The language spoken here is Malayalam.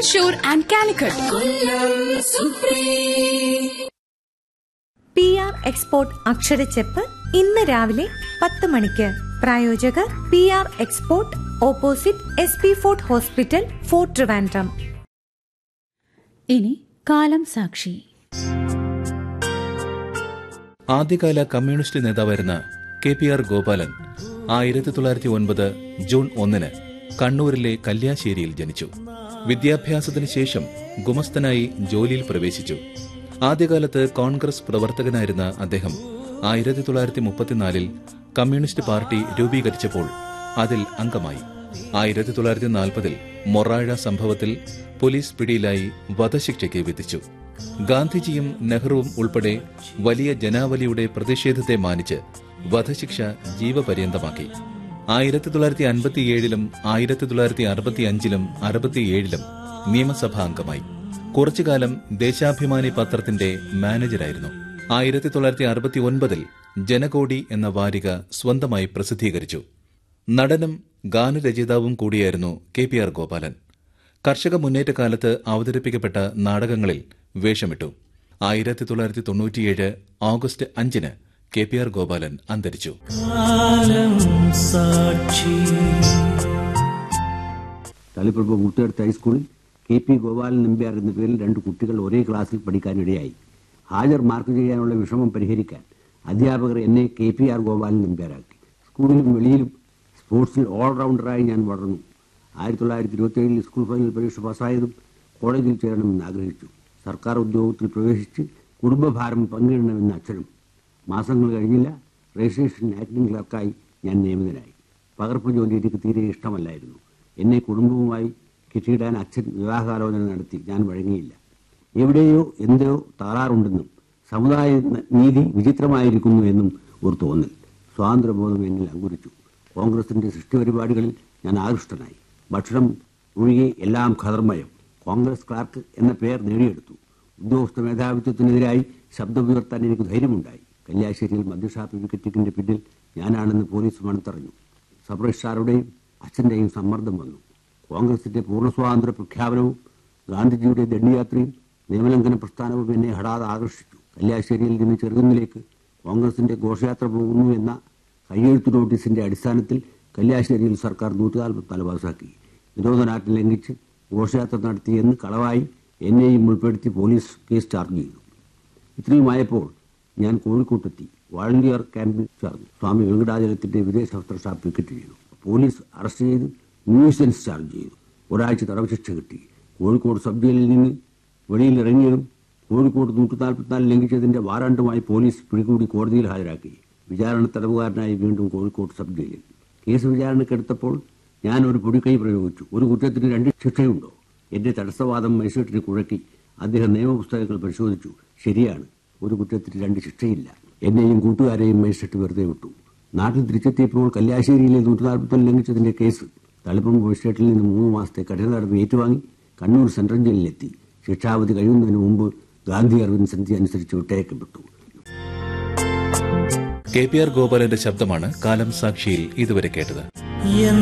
Thrissur and Calicut P R export അക്ഷരച്ചെപ്പ് ഇന്ന് രാവിലെ പത്ത് മണിക്ക് പ്രായോജകർ P R export opposite S P fort hospital fort Trivandrum ഇനി കാലം സാക്ഷി ആദ്യകാല കമ്മ്യൂണിസ്റ്റ് നേതാവായിരുന്ന കെ പി ആർ ഗോപാലൻ ആയിരത്തി തൊള്ളായിരത്തി ഒൻപത് ജൂൺ ഒന്നിന് കണ്ണൂരിലെ കല്യാശ്ശേരിയിൽ ജനിച്ചു വിദ്യാഭ്യാസത്തിന് ശേഷം ഗുമസ്തനായി ജോലിയിൽ പ്രവേശിച്ചു ആദ്യകാലത്ത് കോൺഗ്രസ് പ്രവർത്തകനായിരുന്ന അദ്ദേഹം ആയിരത്തി തൊള്ളായിരത്തി മുപ്പത്തിനാലിൽ കമ്മ്യൂണിസ്റ്റ് പാർട്ടി രൂപീകരിച്ചപ്പോൾ അതിൽ അംഗമായി ആയിരത്തി തൊള്ളായിരത്തി നാൽപ്പതിൽ മൊറാഴ സംഭവത്തിൽ പോലീസ് പിടിയിലായി വധശിക്ഷയ്ക്ക് വിധിച്ചു ഗാന്ധിജിയും നെഹ്റുവും ഉൾപ്പെടെ വലിയ ജനാവലിയുടെ പ്രതിഷേധത്തെ മാനിച്ച് വധശിക്ഷ ജീവപര്യന്തമാക്കി ആയിരത്തി തൊള്ളായിരത്തി അൻപത്തിയേഴിലും ആയിരത്തി തൊള്ളായിരത്തി അറുപത്തിയഞ്ചിലും അറുപത്തിയേഴിലും നിയമസഭാ അംഗമായി കുറച്ചുകാലം ദേശാഭിമാനി പത്രത്തിന്റെ മാനേജരായിരുന്നു ആയിരത്തി തൊള്ളായിരത്തി അറുപത്തി ഒൻപതിൽ ജനകോടി എന്ന വാരിക സ്വന്തമായി പ്രസിദ്ധീകരിച്ചു നടനും ഗാനരചയിതാവും കൂടിയായിരുന്നു കെ പി ആർ ഗോപാലൻ കർഷക മുന്നേറ്റകാലത്ത് അവതരിപ്പിക്കപ്പെട്ട നാടകങ്ങളിൽ വേഷമിട്ടു ആയിരത്തി തൊള്ളായിരത്തി തൊണ്ണൂറ്റിയേഴ് ഓഗസ്റ്റ് അഞ്ചിന് കെ പി ആർ ഗോപാലൻ അന്തരിച്ചു തളിപ്പറമ്പ് മുട്ടുകടുത്ത് ഹൈസ്കൂളിൽ കെ പി ഗോപാലൻ നമ്പ്യാർ എന്ന പേരിൽ രണ്ട് കുട്ടികൾ ഒരേ ക്ലാസ്സിൽ പഠിക്കാനിടയായി ഹാജർ മാർക്ക് ചെയ്യാനുള്ള വിഷമം പരിഹരിക്കാൻ അധ്യാപകർ എന്നെ കെ പി ആർ ഗോപാലൻ നമ്പ്യാരാക്കി സ്കൂളിലും വെളിയിലും സ്പോർട്സിൽ ഓൾറൗണ്ടറായി ഞാൻ വളർന്നു ആയിരത്തി തൊള്ളായിരത്തി ഇരുപത്തിയേഴിൽ സ്കൂൾ ഫൈനൽ പരീക്ഷ പാസ്സായതും കോളേജിൽ ചേരണമെന്ന് ആഗ്രഹിച്ചു സർക്കാർ ഉദ്യോഗത്തിൽ പ്രവേശിച്ച് കുടുംബഭാരം പങ്കിടണമെന്ന് അച്ഛനും മാസങ്ങൾ കഴിഞ്ഞില്ല രജിസ്ട്രേഷൻ ആക്ടിംഗ് ക്ലർക്കായി ഞാൻ നിയമിതനായി പകർപ്പ് ജോലി എനിക്ക് തീരെ ഇഷ്ടമല്ലായിരുന്നു എന്നെ കുടുംബവുമായി കിട്ടിയിടാൻ അച്ഛൻ വിവാഹാലോചന നടത്തി ഞാൻ വഴങ്ങിയില്ല എവിടെയോ എന്തോ തകരാറുണ്ടെന്നും സമുദായ നീതി വിചിത്രമായിരിക്കുന്നു എന്നും ഒരു തോന്നൽ സ്വാതന്ത്ര്യബോധം എന്നിൽ അങ്കുരിച്ചു കോൺഗ്രസിന്റെ സൃഷ്ടി പരിപാടികളിൽ ഞാൻ ആകൃഷ്ടനായി ഭക്ഷണം ഒഴികെ എല്ലാം ഖദർമയം കോൺഗ്രസ് ക്ലാർക്ക് എന്ന പേർ നേടിയെടുത്തു ഉദ്യോഗസ്ഥ മേധാവിത്വത്തിനെതിരായി ശബ്ദമുയർത്താൻ എനിക്ക് ധൈര്യമുണ്ടായി കല്യാശ്ശേരിയിൽ മദ്യഷാപ്പ് വിക്കറ്റിന്റെ പിന്നിൽ ഞാനാണെന്ന് പോലീസ് മണത്തറിഞ്ഞു സബ് രജിസ്ട്രാറുടെയും അച്ഛന്റെയും സമ്മർദ്ദം വന്നു കോൺഗ്രസിന്റെ പൂർണ്ണ സ്വാതന്ത്ര്യ പ്രഖ്യാപനവും ഗാന്ധിജിയുടെ ദണ്ഡിയാത്രയും നിയമലംഘന പ്രസ്ഥാനവും എന്നെ ഹഠാതെ ആകർഷിച്ചു കല്യാശ്ശേരിയിൽ നിന്ന് ചെറുകുന്നിലേക്ക് കോൺഗ്രസിന്റെ ഘോഷയാത്ര പോകുന്നു എന്ന കയ്യെഴുത്ത് നോട്ടീസിന്റെ അടിസ്ഥാനത്തിൽ കല്യാശ്ശേരിയിൽ സർക്കാർ നൂറ്റി നാൽപ്പത്തിനാല് പാസാക്കി നിരോധനാജ്ഞ ലംഘിച്ച് ഘോഷയാത്ര നടത്തിയെന്ന് കളവായി എന്നെയും ഉൾപ്പെടുത്തി പോലീസ് കേസ് ചാർജ് ചെയ്തു ഇത്രയുമായപ്പോൾ ഞാൻ കോഴിക്കോട്ടെത്തി വാളണ്ടിയർ ക്യാമ്പിൽ ചേർന്നു സ്വാമി വെങ്കടാചലത്തിന്റെ വിദേശ വസ്ത്ര ഷാപ്പ് വിക്കറ്റ് ചെയ്തു പോലീസ് അറസ്റ്റ് ചെയ്ത് ന്യൂസൻസ് ചാർജ് ചെയ്തു ഒരാഴ്ച തടവ് ശിക്ഷ കിട്ടി കോഴിക്കോട് സബ് ജയിലിൽ നിന്ന് വെളിയിൽ ഇറങ്ങിയതും കോഴിക്കോട് നൂറ്റി നാൽപ്പത്തിനാല് ലംഘിച്ചതിന്റെ വാറണ്ടുമായി പോലീസ് പിടികൂടി കോടതിയിൽ ഹാജരാക്കി വിചാരണ തടവുകാരനായി വീണ്ടും കോഴിക്കോട് സബ് ജയിലിൽ കേസ് വിചാരണക്കെടുത്തപ്പോൾ ഞാൻ ഒരു പൊടിക്കൈ പ്രയോഗിച്ചു ഒരു കുറ്റത്തിന് രണ്ട് ശിക്ഷയുണ്ടോ എന്റെ തടസ്സവാദം മജിസ്ട്രേറ്റിന് കുഴക്കി അദ്ദേഹം നിയമപുസ്തകങ്ങൾ പരിശോധിച്ചു ശരിയാണ് ഒരു കുറ്റത്തിന് രണ്ട് ശിക്ഷയില്ല എന്നെയും കൂട്ടുകാരെയും മജിസ്ട്രേറ്റ് വെറുതെ വിട്ടു നാട്ടിൽ തിരിച്ചെത്തിയപ്പോൾ കല്യാശ്ശേരിയിലെ നൂറ്റി നാൽപ്പത്തൊന്ന് ലംഘിച്ചതിന്റെ കേസ് തളിപ്പറമ്പ് മജിസ്ട്രേറ്റിൽ നിന്ന് മൂന്ന് മാസത്തെ കഠിന നടപടി ഏറ്റുവാങ്ങി കണ്ണൂർ സെൻട്രൽ ജയിലിലെത്തി ശിക്ഷാവധി കഴിയുന്നതിന് മുമ്പ് ഗാന്ധി അരവിന്ദ് സന്ധി അനുസരിച്ച് വിട്ടയക്കപ്പെട്ടു കെ പി ആർ ഗോപാലന്റെ ശബ്ദമാണ് കാലം സാക്ഷിയിൽ ഇതുവരെ കേട്ടത്